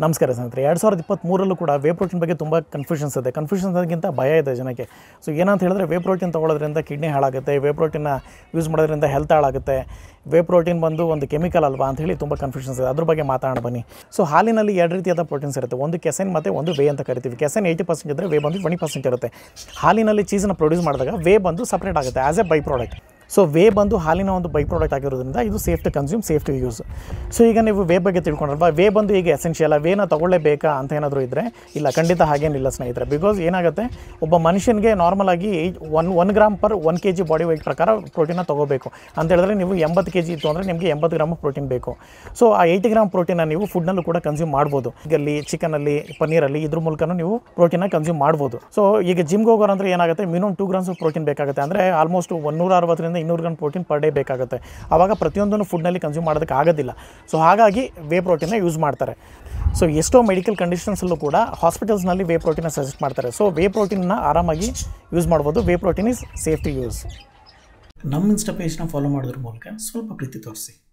ನಮಸ್ಕಾರ ಸ್ನೇಹಿತರೆ ಎರಡು ಸಾವಿರದ ಇಪ್ಪತ್ತ್ಮೂರಲ್ಲೂ ಕೂಡ ವೇ ಪ್ರೋಟೀನ್ ಬಗ್ಗೆ ತುಂಬ ಕನ್ಫ್ಯೂಷನ್ಸ್ ಇದೆ ಕನ್ಫ್ಯೂಷನ್ಸ್ ಅದಕ್ಕಿಂತ ಭಯ ಇದೆ ಜನಕ್ಕೆ ಸೊ ಏನಂತ ಹೇಳಿದ್ರೆ ವೇ ಪ್ರೋಟೀನ್ ತೊಗೊಳೋದ್ರಿಂದ ಕಿಡ್ನಿ ಹಾಳಾಗುತ್ತೆ ವೇ ಪ್ರೋಟೀನ್ನ ಯೂಸ್ ಮಾಡೋದ್ರಿಂದ ಹೆಲ್ತ್ ಹಾಳಾಗುತ್ತೆ ವೇ ಪ್ರೋಟೀನ್ ಬಂದು ಒಂದು ಕೆಮಿಕಲ್ ಅಲ್ವಾ ಅಂತ ಹೇಳಿ ತುಂಬ ಕನ್ಫ್ಯೂಷನ್ಸ್ ಇದೆ ಅದ್ರ ಬಗ್ಗೆ ಮಾತಾಡೋಣ ಬನ್ನಿ ಸೊ ಹಾಲಿನಲ್ಲಿ ಎರಡು ರೀತಿಯಾದ ಪ್ರೋಟೀನ್ಸ್ ಇರುತ್ತೆ ಒಂದು ಕೆಸೆನ್ ಮತ್ತು ಒಂದು ವೇ ಅಂತ ಕರಿತೀವಿ ಕೆಸೆನ್ ಏಯ್ಟಿ ಪರ್ಸೆಂಟ್ ಇದ್ದರೆ ವೇ ಬಂದು ಟ್ವೆಂಟಿ ಪರ್ಸೆಂಟ್ ಇರುತ್ತೆ ಹಾಲಿನಲ್ಲಿ ಚೀಸನ್ನು ಪ್ರೊಡ್ಯೂಸ್ ಮಾಡಿದಾಗ ವೇ ಬಂದು ಸಪ್ರೇಟ್ ಆಗುತ್ತೆ as a by product so whey ಬಂದು ಹಾಲಿನ ಒಂದು ಬೈ ಪ್ರಾಡಕ್ಟ್ ಆಗಿರೋದ್ರಿಂದ ಇದು safe to consume safe to use so ಈಗ ನೀವು ವೇ ಬಗ್ಗೆ ತಿಳ್ಕೊಂಡ್ರಲ್ವಾ ವೇ ಬಂದು ಈಗ ಎಸೆನ್ಷಿಯಲ್ ವೇನ ತಗೊಳ್ಳೇಬೇಕಾ ಅಂತ ಏನಾದರೂ ಇದ್ದರೆ ಇಲ್ಲ ಖಂಡಿತ ಹಾಗೇನಿಲ್ಲ ಸ್ನೇಹಿತರೆ ಬಿಕಾಸ್ ಏನಾಗುತ್ತೆ ಒಬ್ಬ ಮನುಷ್ಯನಿಗೆ ನಾರ್ಮಲ್ ಆಗಿ one one gram per one K G body weight ಪ್ರಕಾರ ಪ್ರೋಟೀನ ತೊಗೋಬೇಕು ಅಂತ ಹೇಳಿದ್ರೆ ನೀವು ಎಂಬತ್ತು ಕೆ ಜಿ ಇತ್ತು ಅಂದರೆ ನಿಮಗೆ ಎಂಬತ್ತು ಗ್ರಾಮ್ ಪ್ರೋಟೀನ್ ಬೇಕು ಸೊ ಆ ಏಯ್ಟಿ ಗ್ರಾಮ್ ಪ್ರೋಟೀನ ನೀವು ಫುಡ್ನಲ್ಲೂ ಕೂಡ ಕನ್ಸ್ಯೂಮ್ ಮಾಡ್ಬೋದು ಈಗಲ್ಲಿ ಚಿಕನಲ್ಲಿ ಪನ್ನೀರಲ್ಲಿ ಇದ್ರ ಮೂಲಕನೂ ನೀವು ಪ್ರೋಟೀನ ಕನ್ಸ್ಯೂಮ್ ಮಾಡ್ಬೋದು ಸೊ ಈಗ ಜಿಮ್ಗೆ ಹೋಗೋರು ಅಂದರೆ ಏನಾಗುತ್ತೆ ಮಿನಿಮಮ್ ಟೂ ಗ್ರಾಮ್ಸ್ ಪ್ರೋಟೀನ್ ಬೇಕಾಗುತ್ತೆ ಅಂದರೆ ಆಲ್ಮೋಸ್ಟ್ ಒನ್ನೂರ ಅರವತ್ತರಿಂದ ಇನ್ನೂರು ಗ್ರಾಮ್ ಪ್ರೋಟೀನ್ ಪರ್ ಡೇ ಬೇಕಾಗುತ್ತೆ ಆವಾಗ ಪ್ರತಿಯೊಂದನ್ನು ಫುಡ್ನಲ್ಲಿ ಕನ್ಸ್ಯೂಮ್ ಮಾಡೋದಕ್ಕೆ ಆಗೋದಿಲ್ಲ ಸೊ ಹಾಗಾಗಿ ವೇ ಪ್ರೋಟೀನ್ನ ಯೂಸ್ ಮಾಡ್ತಾರೆ ಸೊ ಎಷ್ಟೋ ಮೆಡಿಕಲ್ ಕಂಡೀಷನ್ಸಲ್ಲೂ ಕೂಡ ಹಾಸ್ಪಿಟಲ್ಸ್ನಲ್ಲಿ ವೇ ಪ್ರೋಟೀನ ಸಜೆಸ್ಟ್ ಮಾಡ್ತಾರೆ ಸೊ ವೇ ಪ್ರೋಟೀನ್ನ ಆರಾಮಾಗಿ ಯೂಸ್ ಮಾಡ್ಬೋದು whey protein is safe to use ನಮ್ಮ ಇನ್ಸ್ಟಾ ಪೇಜ್ನ ಫಾಲೋ ಮಾಡೋದ್ರ ಮೂಲಕ ಸ್ವಲ್ಪ ಪ್ರೀತಿ ತೋರಿಸಿ